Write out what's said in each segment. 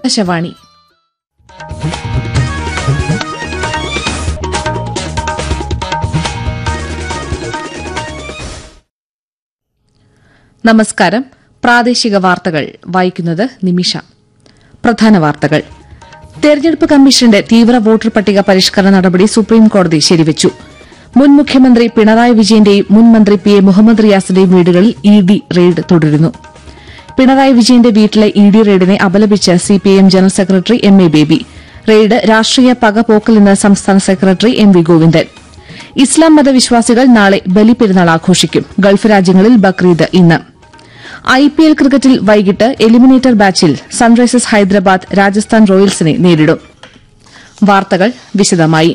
ആകാശവാണി നമസ്കാരം പ്രാദേശിക വാർത്തകൾ വായിക്കുന്നത് നിമിഷ പ്രധാന വാർത്തകൾ തെരഞ്ഞെടുപ്പ് കമ്മീഷന്റെ തീവ്ര വോട്ടർ പട്ടിക പരിഷ്കരണ നടപടി സുപ്രീംകോടതി ശരിവച്ചു മുൻ മുഖ്യമന്ത്രി പിണറായി വിജയന്റെയും മുൻ മന്ത്രി പി എ മുഹമ്മദ് റിയാസിന്റെയും വീടുകളിൽ ഇ ഡി റെയ്ഡ് തുടരുന്നു പിണറായി വിജയന്റെ വീട്ടിലെ ഇ ഡി റെയ്ഡിനെ അപലപിച്ച് CPIM general secretary M A Baby raid രാഷ്ട്രീയ പകപോക്കലെന്ന് സംസ്ഥാന സെക്രട്ടറി എം വി ഗോവിന്ദൻ ഇസ്ലാം മതവിശ്വാസികൾ നാളെ ബലിപ്പെരുന്നാൾ ആഘോഷിക്കും ഗൾഫ് രാജ്യങ്ങളിൽ ബക്രീദ് ഇന്ന് ഐപിഎൽ ക്രിക്കറ്റിൽ വൈകിട്ട് എലിമിനേറ്റർ ബാച്ചിൽ സൺറൈസേഴ്സ് ഹൈദരാബാദ് രാജസ്ഥാൻ റോയൽസിനെ നേരിടും വാർത്തകൾ വിശദമായി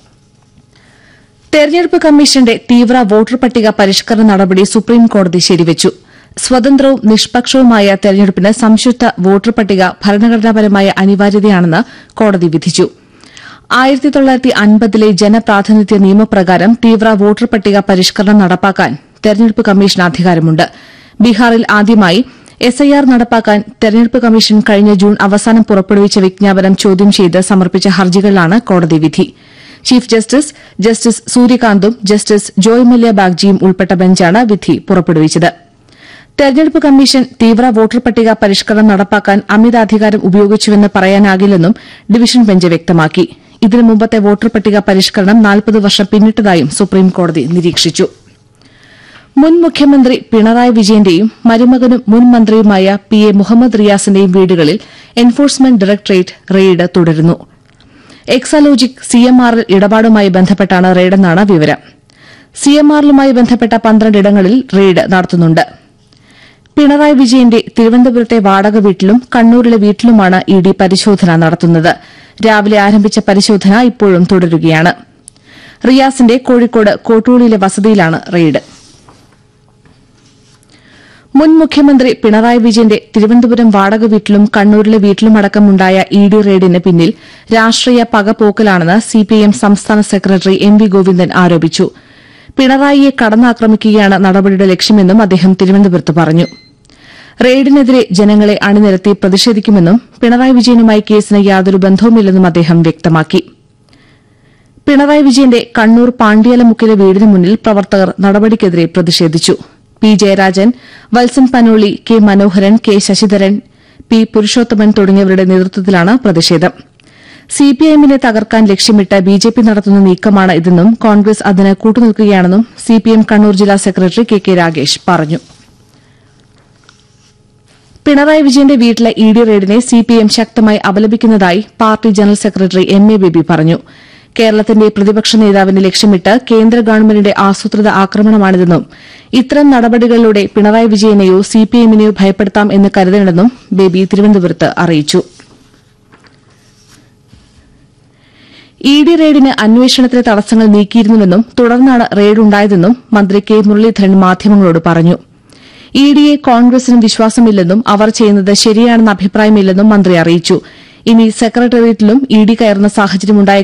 തെരഞ്ഞെടുപ്പ് കമ്മീഷന്റെ തീവ്ര വോട്ടർ പട്ടിക പരിഷ്കരണ നടപടി സുപ്രീംകോടതി ശരിവച്ചു സ്വതന്ത്രവും നിഷ്പക്ഷവുമായ തെരഞ്ഞെടുപ്പിന് സംശുദ്ധ വോട്ടർ പട്ടിക ഭരണഘടനാപരമായ അനിവാര്യതയാണെന്ന് കോടതി വിധിച്ചു ആയിരത്തി തൊള്ളായിരത്തി അൻപതിലെ ജനപ്രാതിനിധ്യ നിയമപ്രകാരം തീവ്ര വോട്ടർ പട്ടിക പരിഷ്കരണം നടപ്പാക്കാൻ തെരഞ്ഞെടുപ്പ് കമ്മീഷന് അധികാരമുണ്ട് ബീഹാറിൽ ആദ്യമായി എസ്ഐആർ നടപ്പാക്കാൻ തെരഞ്ഞെടുപ്പ് കമ്മീഷൻ കഴിഞ്ഞ ജൂൺ അവസാനം പുറപ്പെടുവിച്ച വിജ്ഞാപനം ചോദ്യം ചെയ്ത് സമർപ്പിച്ച ഹർജികളിലാണ് കോടതി വിധി ചീഫ് ജസ്റ്റിസ് ജസ്റ്റിസ് സൂര്യകാന്തും ജസ്റ്റിസ് ജോയ് മല്യ ബാഗ്ജിയും ഉൾപ്പെട്ട ബെഞ്ചാണ് വിധി പുറപ്പെടുവിച്ചത് തെരഞ്ഞെടുപ്പ് കമ്മീഷൻ തീവ്ര വോട്ടർ പട്ടിക പരിഷ്കരണം നടപ്പാക്കാൻ അമിതാധികാരം ഉപയോഗിച്ചുവെന്ന് പറയാനാകില്ലെന്നും ഡിവിഷൻ ബെഞ്ച് വ്യക്തമാക്കി ഇതിനു മുമ്പത്തെ വോട്ടർ പട്ടിക പരിഷ്കരണം നാൽപ്പത് വർഷം പിന്നിട്ടതായും സുപ്രീംകോടതി നിരീക്ഷിച്ചു മുൻ മുഖ്യമന്ത്രി പിണറായി വിജയന്റെയും മരുമകനും മുൻ മന്ത്രിയുമായ പി എ മുഹമ്മദ് റിയാസിന്റെയും വീടുകളിൽ എൻഫോഴ്സ്മെന്റ് ഡയറക്ടറേറ്റ് റെയ്ഡ് തുടരുന്നു എക്സാലോജിക് സിഎംആർഎൽ ഇടപാടുമായി ബന്ധപ്പെട്ടാണ് റെയ്ഡെന്നാണ് വിവരം സിഎംആർഎല്ലുമായി ബന്ധപ്പെട്ട പന്ത്രണ്ട് ഇടങ്ങളിൽ റെയ്ഡ് നടത്തുന്നുണ്ട് പിണറായി വിജയന്റെ തിരുവനന്തപുരത്തെ വാടക വീട്ടിലും കണ്ണൂരിലെ വീട്ടിലുമാണ് ഇ ഡി പരിശോധന നടത്തുന്നത് രാവിലെ ആരംഭിച്ച പരിശോധന ഇപ്പോഴും തുടരുകയാണ് റിയാസിന്റെ കോഴിക്കോട് കോട്ടൂളിയിലെ വസതിയിലാണ് റെയ്ഡ് മുൻ മുഖ്യമന്ത്രി പിണറായി വിജയന്റെ തിരുവനന്തപുരം വാടക വീട്ടിലും കണ്ണൂരിലെ വീട്ടിലുമടക്കമുണ്ടായ ഇ ഡി റെയ്ഡിന് പിന്നിൽ രാഷ്ട്രീയ പകപോക്കലാണെന്ന് സിപിഐഎം സംസ്ഥാന സെക്രട്ടറി എം വി ഗോവിന്ദൻ ആരോപിച്ചു പിണറായിയെ കടന്നാക്രമിക്കുകയാണ് നടപടിയുടെ ലക്ഷ്യമെന്നും അദ്ദേഹം തിരുവനന്തപുരത്ത് പറഞ്ഞു റെയ്ഡിനെതിരെ ജനങ്ങളെ അണിനിരത്തി പ്രതിഷേധിക്കുമെന്നും പിണറായി വിജയനുമായി കേസിന് യാതൊരു ബന്ധവുമില്ലെന്നും അദ്ദേഹം വ്യക്തമാക്കി പിണറായി വിജയന്റെ കണ്ണൂർ പാണ്ഡ്യാലമുക്കിലെ വീടിന് മുന്നിൽ പ്രവർത്തകർ നടപടിക്കെതിരെ പ്രതിഷേധിച്ചു P Jayarajan Valsan Panoli K Manoharan K Sasidharan P Purushothaman തുടങ്ങിയവരുടെ നേതൃത്വത്തിലാണ് പ്രതിഷേധം സിപിഐഎമ്മിനെ തകർക്കാൻ ലക്ഷ്യമിട്ട് ബിജെപി നടത്തുന്ന നീക്കമാണ് ഇതെന്നും കോൺഗ്രസ് അതിന് കൂട്ടുനിൽക്കുകയാണെന്നും സിപിഎം കണ്ണൂർ ജില്ലാ സെക്രട്ടറി കെ കെ രാഗേഷ് പറഞ്ഞു പിണറായി വിജയന്റെ വീട്ടിലെ ഇ ഡി റെയ്ഡിനെ സിപിഎം ശക്തമായി അപലപിക്കുന്നതായി party general secretary M A Baby പറഞ്ഞു കേരളത്തിന്റെ പ്രതിപക്ഷ നേതാവിനെ ലക്ഷ്യമിട്ട് കേന്ദ്ര ഗവൺമെന്റിന്റെ ആസൂത്രിത ആക്രമണമാണിതെന്നും ഇത്തരം നടപടികളിലൂടെ പിണറായി വിജയനെയോ സിപിഎമ്മിനെയോ ഭയപ്പെടുത്താം എന്ന് കരുതേണ്ടെന്നും ബേബി തിരുവനന്തപുരത്ത് അറിയിച്ചു ഇ ഡി റെയ്ഡിന് അന്വേഷണത്തിലെ തടസ്സങ്ങൾ നീക്കിയിരുന്നുവെന്നും തുടർന്നാണ് റെയ്ഡുണ്ടായതെന്നും മന്ത്രി കെ മുരളീധരൻ മാധ്യമങ്ങളോട് പറഞ്ഞു ഇ ഡിയെ കോൺഗ്രസിനും വിശ്വാസമില്ലെന്നും അവർ ചെയ്യുന്നത് ശരിയാണെന്ന അഭിപ്രായമില്ലെന്നും മന്ത്രി അറിയിച്ചു ഇനി സെക്രട്ടേറിയറ്റിലും ഇ ഡി കയറുന്ന സാഹചര്യമുണ്ടായ